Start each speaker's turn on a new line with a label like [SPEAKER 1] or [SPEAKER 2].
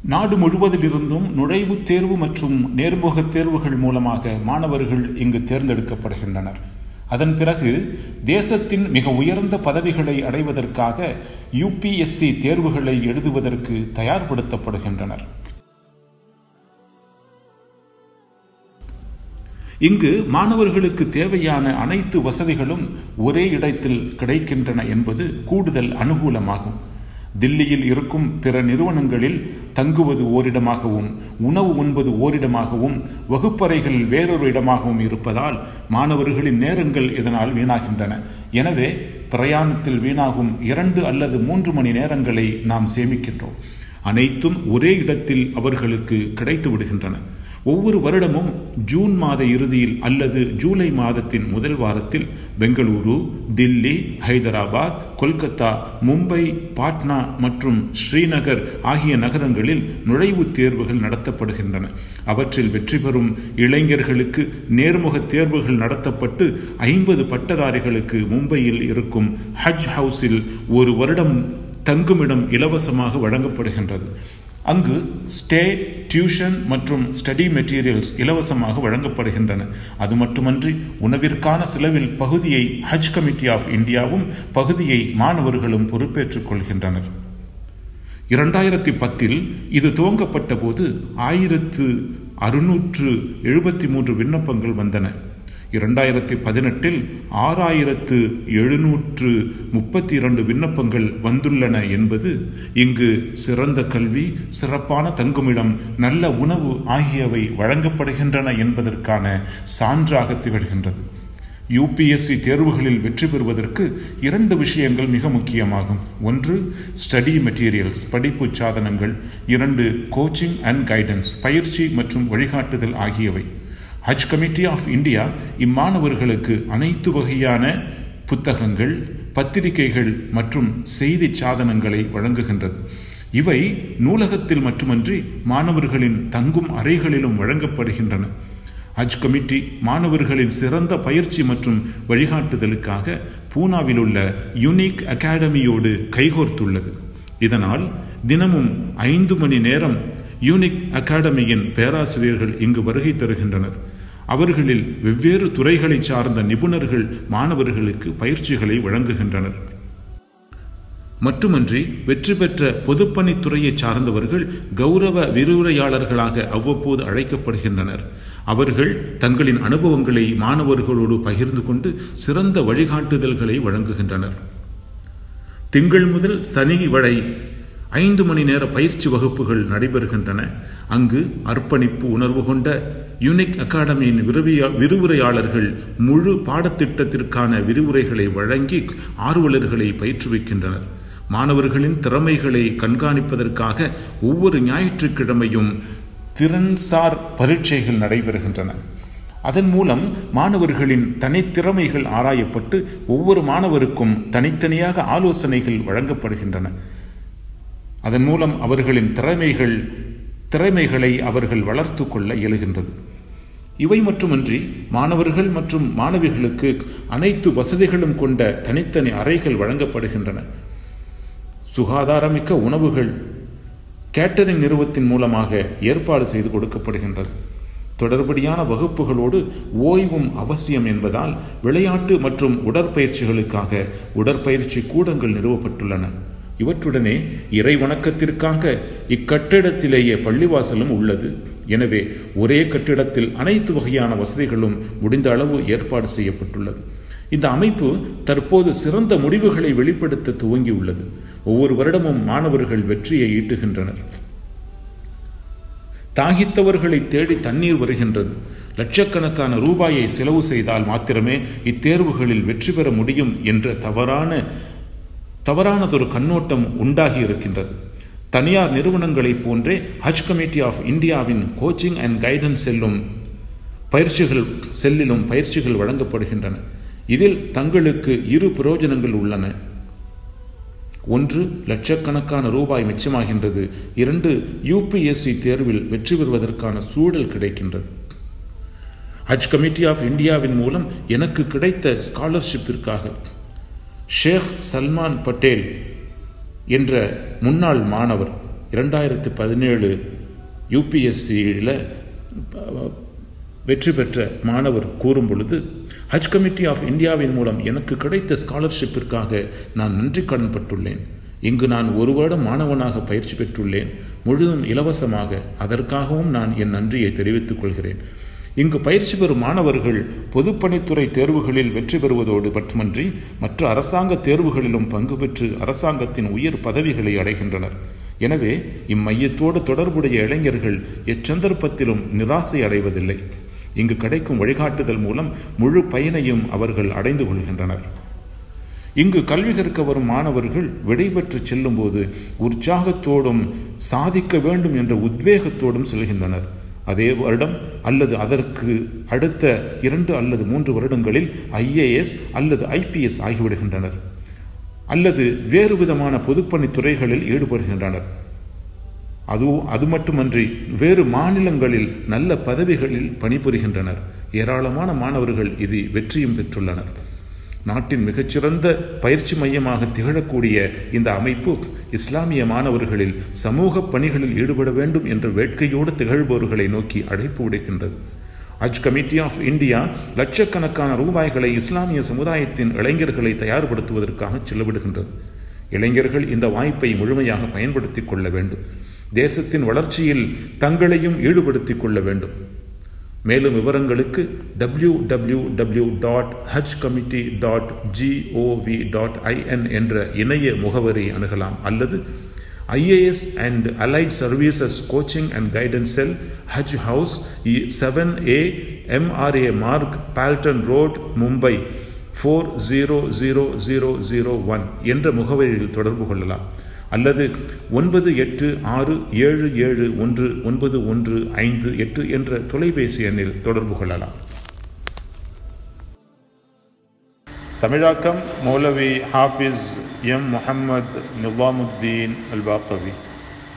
[SPEAKER 1] நாடு முழுவதிலிருந்தும் நுழைவுத் தேர்வு மற்றும் நேர்முகத் தேர்வுகள் மூலமாக மாணவர்கள் இங்கு தேர்ந்தெடுக்கப்படுகின்றனர் அதன் பிறகு தேசத்தின் மிக உயர்ந்த பதவிகளை அடைவதற்காக யுபிஎஸ்சி தேர்வுகளை எழுதுவதற்கு தயார்படுத்தப்படுகின்றனர் இங்கு மாணவர்களுக்கு தேவையான அனைத்து வசதிகளும் ஒரே இடத்தில் கிடைக்கின்றன என்பது கூடுதல் அனுகூலமாகும் தில்லியில் இருக்கும் பிற நிறுவனங்களில் தங்குவது ஓரிடமாகவும் உணவு உண்பது ஓரிடமாகவும் வகுப்பறைகள் வேறொரு இடமாகவும் இருப்பதால் மாணவர்களின் நேரங்கள் இதனால் வீணாகின்றன எனவே பிரயாணத்தில் வீணாகும் இரண்டு அல்லது மூன்று மணி நேரங்களை நாம் சேமிக்கின்றோம் அனைத்தும் ஒரே இடத்தில் அவர்களுக்கு கிடைத்து விடுகின்றன ஒவ்வொரு வருடமும் ஜூன் மாத இறுதியில் அல்லது ஜூலை மாதத்தின் முதல் வாரத்தில் பெங்களூரு தில்லி ஹைதராபாத் கொல்கத்தா மும்பை பாட்னா மற்றும் ஸ்ரீநகர் ஆகிய நகரங்களில் நுழைவுத் தேர்வுகள் நடத்தப்படுகின்றன அவற்றில் வெற்றி பெறும் இளைஞர்களுக்கு நேர்முக தேர்வுகள் நடத்தப்பட்டு ஐம்பது பட்டதாரிகளுக்கு மும்பையில் இருக்கும் ஹஜ் ஹவுஸில் ஒரு வருடம் தங்குமிடம் இலவசமாக வழங்கப்படுகின்றது அங்கு ஸ்டே டியூஷன் மற்றும் ஸ்டடி மெட்டீரியல்ஸ் இலவசமாக வழங்கப்படுகின்றன அது மட்டுமன்றி உணவிற்கான செலவில் பகுதியை ஹஜ் கமிட்டி ஆஃப் இந்தியாவும் பகுதியை மாணவர்களும் பொறுப்பேற்றுக் கொள்கின்றனர் இரண்டாயிரத்தி பத்தில் இது துவங்கப்பட்ட போது ஆயிரத்து அறுநூற்று எழுபத்தி மூன்று விண்ணப்பங்கள் வந்தன இரண்டாயிரத்தி பதினெட்டில் ஆறாயிரத்து எழுநூற்று முப்பத்தி இரண்டு விண்ணப்பங்கள் வந்துள்ளன என்பது இங்கு சிறந்த கல்வி சிறப்பான தங்குமிடம் நல்ல உணவு ஆகியவை வழங்கப்படுகின்றன என்பதற்கான சான்றாக திகழ்கின்றது யூபிஎஸ்சி தேர்வுகளில் வெற்றி பெறுவதற்கு இரண்டு விஷயங்கள் மிக முக்கியமாகும் ஒன்று ஸ்டடி மெட்டீரியல்ஸ் படிப்பு சாதனங்கள் இரண்டு கோச்சிங் அண்ட் கைடன்ஸ் பயிற்சி மற்றும் வழிகாட்டுதல் ஆகியவை ஹஜ் கமிட்டி ஆஃப் இந்தியா இம்மாணவர்களுக்கு அனைத்து வகையான புத்தகங்கள் பத்திரிகைகள் மற்றும் செய்தி சாதனங்களை வழங்குகின்றது இவை நூலகத்தில் மட்டுமன்றி மாணவர்களின் தங்கும் அறைகளிலும் வழங்கப்படுகின்றன ஹஜ் கமிட்டி மாணவர்களின் சிறந்த பயிற்சி மற்றும் வழிகாட்டுதலுக்காக பூனாவில் உள்ள யுனிக் அகாடமியோடு கைகோர்த்துள்ளது இதனால் தினமும் ஐந்து மணி நேரம் யூனிக் அகாடமியின் பேராசிரியர்கள் இங்கு வருகை தருகின்றனர் அவர்களில் வெவ்வேறு துறைகளை சார்ந்த நிபுணர்கள் மாணவர்களுக்கு பயிற்சிகளை வழங்குகின்றனர் மட்டுமன்றி வெற்றி பெற்ற பொதுப்பணித்துறையை சார்ந்தவர்கள் கௌரவ விரிவுரையாளர்களாக அவ்வப்போது அழைக்கப்படுகின்றனர் அவர்கள் தங்களின் அனுபவங்களை மாணவர்களோடு பகிர்ந்து கொண்டு சிறந்த வழிகாட்டுதல்களை வழங்குகின்றனர் திங்கள் முதல் சனி வரை ஐந்து மணி நேர பயிற்சி வகுப்புகள் நடைபெறுகின்றன அங்கு அர்ப்பணிப்பு உணர்வு கொண்ட யூனிக் அகாடமியின் விரிவுரையாளர்கள் முழு பாடத்திட்டத்திற்கான விரிவுரைகளை வழங்கி ஆர்வலர்களை பயிற்றுவிக்கின்றனர் மாணவர்களின் திறமைகளை கண்காணிப்பதற்காக ஒவ்வொரு ஞாயிற்றுக்கிழமையும் திறன்சார் பரீட்சைகள் நடைபெறுகின்றன அதன் மூலம் மாணவர்களின் தனித்திறமைகள் ஆராயப்பட்டு ஒவ்வொரு மாணவருக்கும் தனித்தனியாக ஆலோசனைகள் வழங்கப்படுகின்றன அதன் மூலம் அவர்களின் திறமைகள் திறமைகளை அவர்கள் வளர்த்து கொள்ள இயலுகின்றது இவை மட்டுமன்றி மாணவர்கள் மற்றும் மாணவிகளுக்கு அனைத்து வசதிகளும் கொண்ட தனித்தனி அறைகள் வழங்கப்படுகின்றன சுகாதாரமிக்க உணவுகள் கேட்டரிங் நிறுவத்தின் மூலமாக ஏற்பாடு செய்து கொடுக்கப்படுகின்றது தொடர்படியான வகுப்புகளோடு ஓய்வும் அவசியம் என்பதால் விளையாட்டு மற்றும் உடற்பயிற்சிகளுக்காக உடற்பயிற்சி கூடங்கள் நிறுவப்பட்டுள்ளன இவற்றுடனே இறை வணக்கத்திற்காக இக்கட்டிடத்திலேயே பள்ளிவாசலும் உள்ளது எனவே ஒரே கட்டிடத்தில் அனைத்து வகையான வசதிகளும் முடிந்த அளவு ஏற்பாடு செய்யப்பட்டுள்ளது இந்த அமைப்பு தற்போது சிறந்த முடிவுகளை வெளிப்படுத்த துவங்கியுள்ளது ஒவ்வொரு வருடமும் மாணவர்கள் வெற்றியை ஈட்டுகின்றனர் தாகித்தவர்களை தேடி தண்ணீர் வருகின்றது லட்சக்கணக்கான ரூபாயை செலவு செய்தால் மாத்திரமே இத்தேர்வுகளில் வெற்றி பெற முடியும் என்ற தவறான தவறானதொரு கண்ணோட்டம் உண்டாகி இருக்கின்றது தனியார் நிறுவனங்களைப் போன்றே ஹஜ் கமிட்டி ஆஃப் இந்தியாவின் கோச்சிங் அண்ட் கைடன்ஸ் செல்லும் பயிற்சிகள் செல்லிலும் பயிற்சிகள் வழங்கப்படுகின்றன இதில் தங்களுக்கு இரு பிரயோஜனங்கள் உள்ளன ஒன்று லட்சக்கணக்கான ரூபாய் மிச்சமாகின்றது இரண்டு யூபிஎஸ்சி தேர்வில் வெற்றி பெறுவதற்கான சூழல் கிடைக்கின்றது ஹஜ் கமிட்டி ஆஃப் இந்தியாவின் மூலம் எனக்கு கிடைத்த ஸ்காலர்ஷிப்பிற்காக ஷேக் சல்மான் பட்டேல் என்ற முன்னாள் மாணவர் இரண்டாயிரத்து பதினேழு யூபிஎஸ்சியில் வெற்றி பெற்ற மாணவர் கூறும் பொழுது ஹஜ் கமிட்டி ஆஃப் இந்தியாவின் மூலம் எனக்கு கிடைத்த ஸ்காலர்ஷிப்பிற்காக நான் நன்றி கடன்பட்டுள்ளேன் இங்கு நான் ஒரு வருடம் மாணவனாக பயிற்சி பெற்றுள்ளேன் முழுதும் இலவசமாக அதற்காகவும் நான் என் நன்றியை தெரிவித்துக் கொள்கிறேன் இங்கு பயிற்சி பெறும் மாணவர்கள் பொதுப்பணித்துறை தேர்வுகளில் வெற்றி பெறுவதோடு மட்டுமன்றி மற்ற அரசாங்க தேர்வுகளிலும் பங்கு பெற்று அரசாங்கத்தின் உயர் பதவிகளை அடைகின்றனர் எனவே இம்மையத்தோடு தொடர்புடைய இளைஞர்கள் எச்சந்தர்ப்பத்திலும் நிராசை அடைவதில்லை இங்கு கிடைக்கும் வழிகாட்டுதல் மூலம் முழு பயனையும் அவர்கள் அடைந்து கொள்கின்றனர் இங்கு கல்வி கற்க வரும் மாணவர்கள் விடைபெற்று செல்லும்போது உற்சாகத்தோடும் சாதிக்க வேண்டும் என்ற உத்வேகத்தோடும் செல்கின்றனர் அதே வருடம் அல்லது அதற்கு அடுத்த இரண்டு அல்லது மூன்று வருடங்களில் ஐஏஎஸ் அல்லது ஐபிஎஸ் ஆகிவிடுகின்றனர் அல்லது வேறு விதமான பொதுப்பணித் துறைகளில் ஈடுபடுகின்றனர் அது அது மட்டுமன்றி வேறு மாநிலங்களில் நல்ல பதவிகளில் பணிபுரிகின்றனர் ஏராளமான மாணவர்கள் இது வெற்றியும் பெற்றுள்ளனர் நாட்டின் மிகச்சிறந்த பயிற்சி மையமாக திகழக்கூடிய இந்த அமைப்பு இஸ்லாமிய மாணவர்களில் சமூக பணிகளில் ஈடுபட வேண்டும் என்ற வேட்கையோடு திகழ்பவர்களை நோக்கி அழைப்பு விடுக்கின்றது ஹஜ் கமிட்டி ஆஃப் இந்தியா லட்சக்கணக்கான ரூபாய்களை இஸ்லாமிய சமுதாயத்தின் இளைஞர்களை தயார்படுத்துவதற்காக செலவிடுகின்றது இளைஞர்கள் இந்த வாய்ப்பை முழுமையாக பயன்படுத்திக் கொள்ள வேண்டும் தேசத்தின் வளர்ச்சியில் தங்களையும் ஈடுபடுத்திக் கொள்ள வேண்டும் மேலும் விவரங்களுக்கு W W W dot Haj committee dot GOV IN ஐஎன் என்ற இணைய முகவரி அணுகலாம் அல்லது IAS and allied services coaching and guidance cell Haj house seven A MRA Marg Palton road Mumbai four zero zero zero zero one என்ற முகவரியில் தொடர்பு கொள்ளலாம் அல்லது ஒன்பது எட்டு ஆறு ஏழு ஏழு ஒன்று ஒன்பது ஒன்று ஐந்து எட்டு என்ற தொலைபேசி எண்ணில் தொடர்பு கொள்ளலாம் தமிழாக்கம் மௌலவி ஹாஃபிஸ் எம் முஹம்மது நிவாமுத்தீன் அல் பாக்கவி